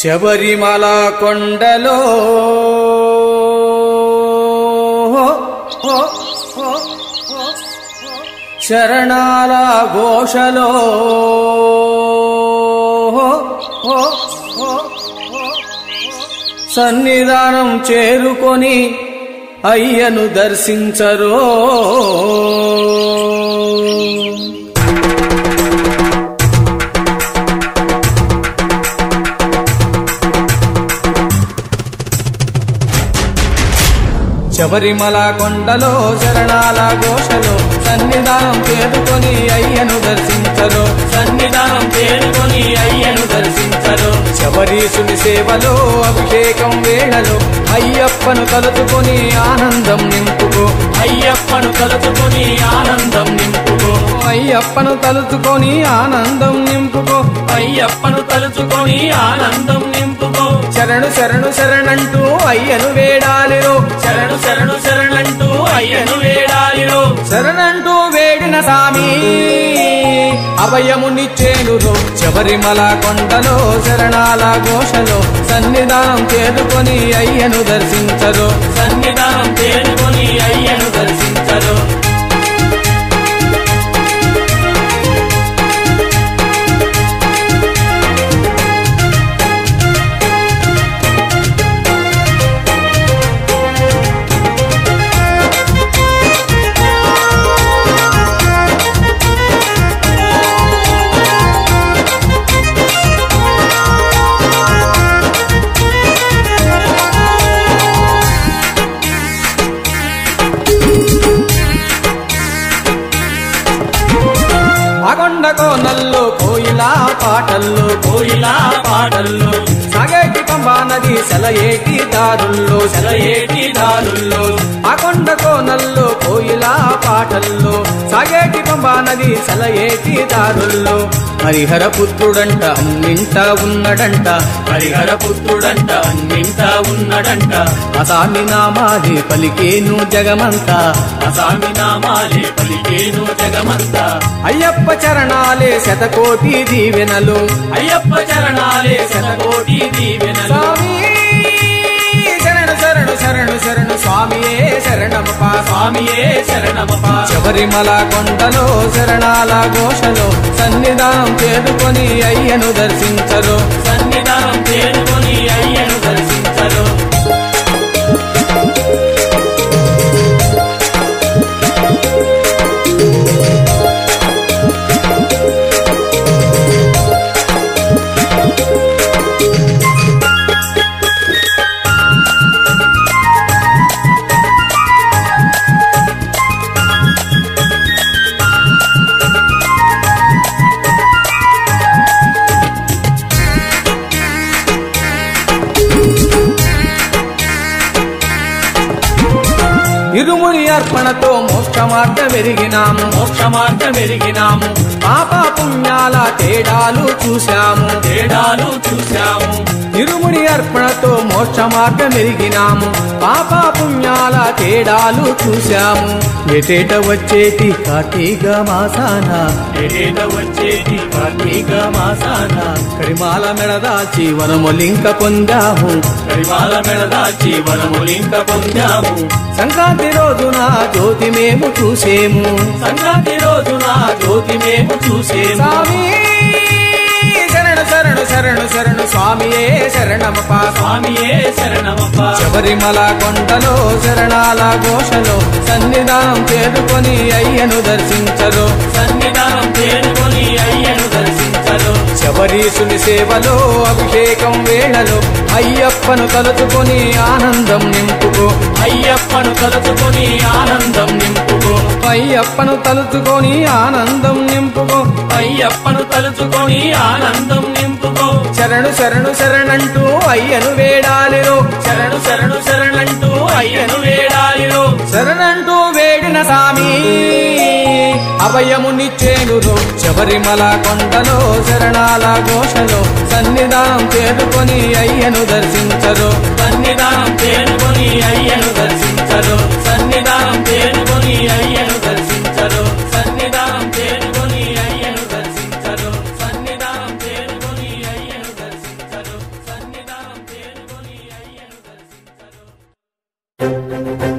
శబరిమల కొండలో శరణాల ఘోషలో సన్నిధానం చేరుకొని అయ్యను దర్శించరో శబరిమల కొండలో శరణాల ఘోషలో సన్నిధానం చేరుకొని అయ్యను దర్శించరు సన్నిధానం చేరుకొని అయ్యను దర్శించరు శబరీశుని సేవలో అభిషేకం వేళలో అయ్యప్పను తలుచుకొని ఆనందం నింపుకో అయ్యప్పను కలుసుకొని ఆనందం నింపుకో అయ్యప్పను తలుచుకొని ఆనందం నింపుకో అయ్యప్పను తలుచుకొని ఆనందం నింపుకో శరణు శరణు శరణంటూ అయ్యను వేడాలిరో శరణు శరణు శరణంటూ అయ్యను వేడాలిరో శరణంటూ వేడిన సామి అభయమునిచ్చేనురో శబరిమల కొండలో శరణాల ఘోషలో సన్నిధానం చేరుకొని అయ్యను దర్శించరు సన్నిధానం చేరుకొని అయ్యను దర్శించరు అగొండ కోనల్లో కోయిలా పాటల్లో కోయిలా పాటల్లో సాగేటి పంబా నది సెలయేటి దారుల్లో సెలయేటి దారుల్లో అగొండ కోనల్లో కోయిలా పాటల్లో సాగేటి పంబా నది సెలయేటి దారుల్లో హరిహర పుత్రుడంట అన్నింట ఉన్నడంట హరిహర పుత్రుడంట అన్నింటా ఉన్నడంట అసామి నామాది పలికేను జగమంతా అసామి నామాలే పలికేను జగమంతా అయ్యప్ప చరణాలే శతకోటి దీవెనలు అయ్యప్ప చరణాలే శతకోటి దీవెనలు స్వామి శరణు శరణు శరణు శరణు స్వామియే శరణమపా స్వామియే శరణమప శబరిమల కొండలో శరణాల ఘోషలో సన్నిధానం చేరుకొని అయ్యను దర్శించరు సన్నిధానం చేరుకొని అయ్యను దర్శించరు ఇరుముడి అర్పణతో మోక్షమార్గ వెరిగినాము మోక్ష మార్గం ఎరిగినాము పాప పుణ్యాల తేడాలు చూశాము తేడాలు చూశాము ఇరుముడి అర్పణతో మోక్ష మార్గం ఎరిగినాము పాప పుణ్యాల తేడాలు చూశాము ఎటేట వచ్చేటి కార్తీక మాసాన ఎడేట వచ్చేటి కార్తీక మాసాన కరిమాల మెడదాచి వనములింక పొందాము కరిమాల మెడదాచి వనములింక పొందాము సంక్రాంతి రోజున జ్యోతి మేము చూసేము సంక్రాంతి రోజున జ్యోతి మేము చూసేము స్వామి శరణు శరణు శరణు శరణు స్వామియే శరణమపా స్వామియే శరణమప్ప శబరిమల కొండలో శరణాల ఘోషలో సన్నిధానం చేరుకొని అయ్యను దర్శించరు సన్నిధానం చేరుకొని అయ్యను దర్శించరు శబరీశుని సేవలో అభిషేకం వేళలో అయ్యప్పను తలుచుకొని ఆనందం నింపుకో అయ్యప్పను కలుసుకొని ఆనందం నింపుకో అయ్యప్పను తలుచుకొని ఆనందం నింపుకో అయ్యప్పను తలుచుకొని ఆనందం నింపుకో శరణు శరణు శరణంటూ అయ్యను వేడాలిరో శరణు శరణు శరణంటూ అయ్యను వేడాలిరో శరణంటూ వేడిన సామి అభయమునిచ్చేనురో శబరిమల కొండలో శరణాల ఘోషలో సన్నిధానం చేరుకొని అయ్యను దర్శించరు సన్నిధానం చేరుకొని అయ్యను దర్శించరు సన్నిధానం చేరుకొని అయ్యను దర్శించరు సన్నిధానం చేరుకొని అయ్యను దర్శించరు సన్నిధానం చేరుకొని అయ్యను దర్శించరు సన్నిధానం శరణు